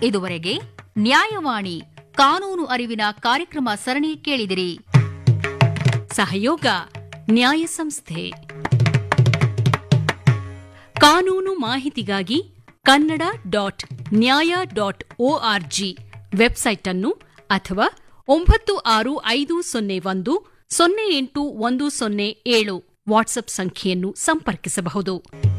ಇದುವರೆಗೆ ನ್ಯಾಯವಾಣಿ ಕಾನೂನು ಅರಿವಿನ ಕಾರ್ಯಕ್ರಮ ಸರಣಿ ಕೇಳಿದಿರಿ ಸಹಯೋಗ ನ್ಯಾಯ ಸಂಸ್ಥೆ ಕಾನೂನು ಮಾಹಿತಿಗಾಗಿ Kannada dot Nyaya dot ORG website ಅನ್ನು ಅಥವಾ ಒಂಬತ್ತು ಆರು ಐದು ಸೊನ್ನೆ ಒಂದು ಸೊನ್ನೆ ಎಂಟು ಒಂದು ಸೊನ್ನೆ ಏಳು ವಾಟ್ಸ್ಆಪ್ ಸಂಖ್ಯೆಯನ್ನು ಸಂಪರ್ಕಿಸಬಹುದು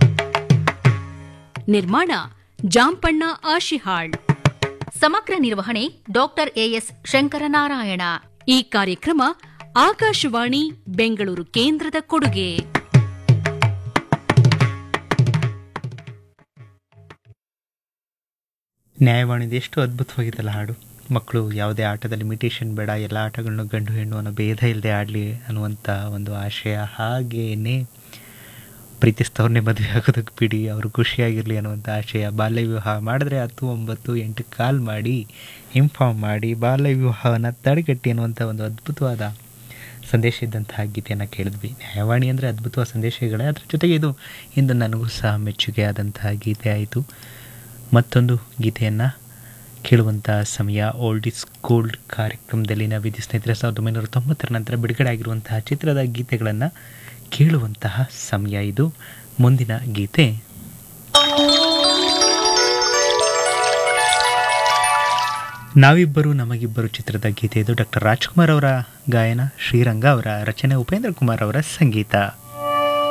ನಿರ್ಮಾಣ ಜಾಂಪಣ್ಣ ಆಶಿಹಾಳ್ ಸಮಗ್ರ ನಿರ್ವಹಣೆ ಡಾಕ್ಟರ್ ಎಎಸ್ ಶಂಕರನಾರಾಯಣ ಈ ಕಾರ್ಯಕ್ರಮ ಆಕಾಶವಾಣಿ ಬೆಂಗಳೂರು ಕೇಂದ್ರದ ಕೊಡುಗೆ ನ್ಯಾಯವಾಣಿದು ಎಷ್ಟು ಅದ್ಭುತವಾಗಿತ್ತಲ್ಲ ಹಾಡು ಮಕ್ಕಳು ಯಾವುದೇ ಆಟದ ಲಿಮಿಟೇಷನ್ ಬೇಡ ಎಲ್ಲ ಆಟಗಳನ್ನು ಗಂಡು ಹೆಣ್ಣು ಅನ್ನೋ ಭೇದ ಇಲ್ಲದೆ ಆಡಲಿ ಅನ್ನುವಂಥ ಒಂದು ಆಶಯ ಹಾಗೇನೆ ಪ್ರೀತಿಸ್ತವ್ರನ್ನೇ ಮದುವೆ ಆಗೋದಕ್ಕೆ ಬಿಡಿ ಅವರು ಖುಷಿಯಾಗಿರಲಿ ಅನ್ನುವಂಥ ಆಶಯ ಬಾಲ್ಯ ವಿವಾಹ ಮಾಡಿದ್ರೆ ಹತ್ತು ಒಂಬತ್ತು ಎಂಟು ಕಾಲ್ ಮಾಡಿ ಇನ್ಫಾರ್ಮ್ ಮಾಡಿ ಬಾಲ್ಯ ವಿವಾಹವನ್ನು ತಡೆಗಟ್ಟಿ ಅನ್ನುವಂಥ ಒಂದು ಅದ್ಭುತವಾದ ಸಂದೇಶ ಇದ್ದಂತಹ ಗೀತೆಯನ್ನು ಕೇಳಿದ್ವಿ ನ್ಯಾಯವಾಣಿ ಅಂದರೆ ಅದ್ಭುತವಾದ ಸಂದೇಶಗಳೇ ಅದರ ಜೊತೆಗೆ ಇದು ಇಂದು ನನಗೂ ಸಹ ಮೆಚ್ಚುಗೆ ಆದಂತಹ ಗೀತೆ ಆಯಿತು ಮತ್ತೊಂದು ಗೀತೆಯನ್ನು ಕೇಳುವಂಥ ಸಮಯ ಓಲ್ಡ್ ಇಸ್ ಗೋಲ್ಡ್ ಕಾರ್ಯಕ್ರಮದಲ್ಲಿ ನಾವಿದ್ದು ಸ್ನೇಹಿತರೆ ಸಾವಿರದ ಒಂಬೈನೂರ ತೊಂಬತ್ತರ ನಂತರ ಬಿಡುಗಡೆ ಆಗಿರುವಂತಹ ಚಿತ್ರದ ಗೀತೆಗಳನ್ನು ಕೇಳುವಂತಹ ಸಮಯ ಇದು ಮುಂದಿನ ಗೀತೆ ನಾವಿಬ್ಬರು ನಮಗಿಬ್ಬರು ಚಿತ್ರದ ಗೀತೆ ಇದು ಡಾಕ್ಟರ್ ರಾಜ್ಕುಮಾರ್ ಅವರ ಗಾಯನ ಶ್ರೀರಂಗ ಅವರ ರಚನೆ ಉಪೇಂದ್ರ ಕುಮಾರ್ ಅವರ ಸಂಗೀತ